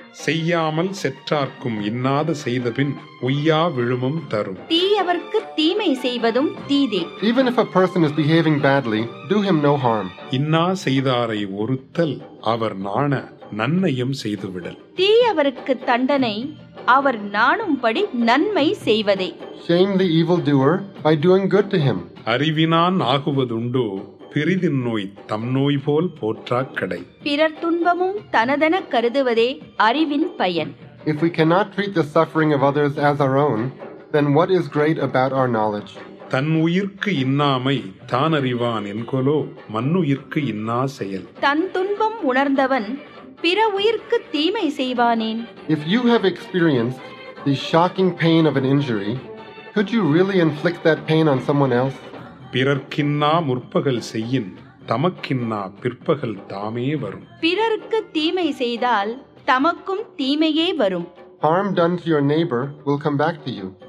செய்யாமல் செற்றார்க்கும் இன்னாத செய்தபின் உய்யா விழுமம் தரும் தீயவர்க்கு தீமை செய்வதும் தீதே Even if a person is behaving badly, do him no harm. இன்னா செய்தாரை ஒருத்தல் அவர் நாண நன்மையும் செய்துவிடல் தீயவருக்கு தண்டனை அவர் நாணும்படி நன்மை செய்வதே Shame the evildoer by doing good to him. அறிவினான் ஆகுவதுண்டோ பிரிதின் நோய் தம் நோய் போல் போற்றாக் கடை பிறர் துன்பமும் தனதென கருதுவதே அறிவின் பயன் If we cannot treat the suffering of others as our own, then what is great about our knowledge? தன் உயிர்க்கு இன்னாமை தான் அறிவான் என்கொலோ மண்ணுயிர்க்கு இன்னா செயல் தன் துன்பம் உணர்ந்தவன் பிற உயிர்க்கு தீமை செய்வானேன் If you have experienced the shocking pain of an injury, could you really inflict that pain on someone else? பிறர்க்கின்னா முற்பகல் செய்யின் தமக்கின்னா பிற்பகல் தாமே வரும் பிறருக்கு தீமை செய்தால் தமக்கும் தீமையே வரும் Harm done to your neighbor will come back to you.